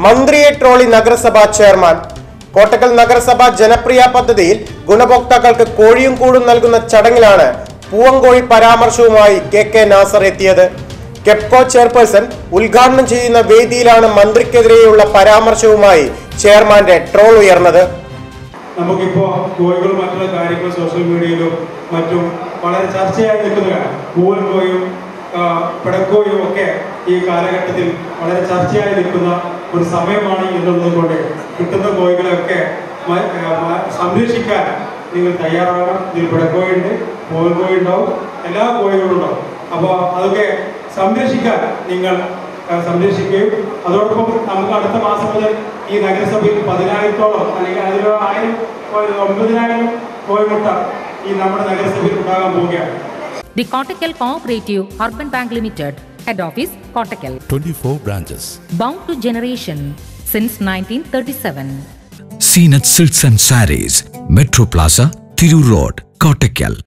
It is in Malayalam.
മന്ത്രിയെ ട്രോളി നഗരസഭാ ചെയർമാൻ കോട്ടക്കൽ നഗരസഭ ജനപ്രിയ പദ്ധതിയിൽ ഗുണഭോക്താക്കൾക്ക് കോഴിയും കൂടും നൽകുന്ന ചടങ്ങിലാണ് പൂവങ്കോഴി പരാമർശവുമായി കെ കെ നാസർ എത്തിയത് കെപ്കോ ചെയർപേഴ്സൺ ഉദ്ഘാടനം ചെയ്യുന്ന വേദിയിലാണ് മന്ത്രിക്കെതിരെയുള്ള പരാമർശവുമായി ചെയർമാന്റെ ട്രോൾ ഉയർന്നത് നമുക്കിപ്പോൾ കോഴികളും മറ്റുള്ള കാര്യങ്ങളും സോഷ്യൽ മീഡിയയിലും മറ്റും വളരെ ചർച്ചയായി നിൽക്കുന്നതാണ് പൂവൻ കോയും ആ, പിടക്കോയും ഒക്കെ ഈ കാലഘട്ടത്തിൽ വളരെ ചർച്ചയായി നിൽക്കുന്ന ഒരു സമയമാണ് എന്നുള്ളത് കൊണ്ട് കിട്ടുന്ന കോഴികളെയൊക്കെ മ- ആ, മ- സംരക്ഷിക്കാൻ നിങ്ങൾ തയ്യാറാകണം ഇതിൽ പിടക്കോയുണ്ട് പൂവൻ കോഴി ഉണ്ടാവും എല്ലാ കോഴികളും ഉണ്ടാവും അപ്പോൾ അതൊക്കെ സംരക്ഷിക്കാൻ നിങ്ങൾ ആ, സംരക്ഷിക്കുകയും അതോടൊപ്പം നമുക്ക് അടുത്ത മാസം മുതൽ ഈ നഗരസഭയിൽ പതിനായിരത്തോളം അല്ലെങ്കിൽ അതിൽ ആയിരം ഒരു ഒമ്പതിനായിരം കോഴിമുട്ട ഈ നമ്മുടെ നഗരസഭയിൽ ഉണ്ടാകാൻ പോവുകയാണ് The Kottakkal Cooperative Urban Bank Limited, Head Office, Kottakkal. 24 branches. Bound to generation since 1937. Seenat Silks and Saris, Metro Plaza, Thiru Road, Kottakkal.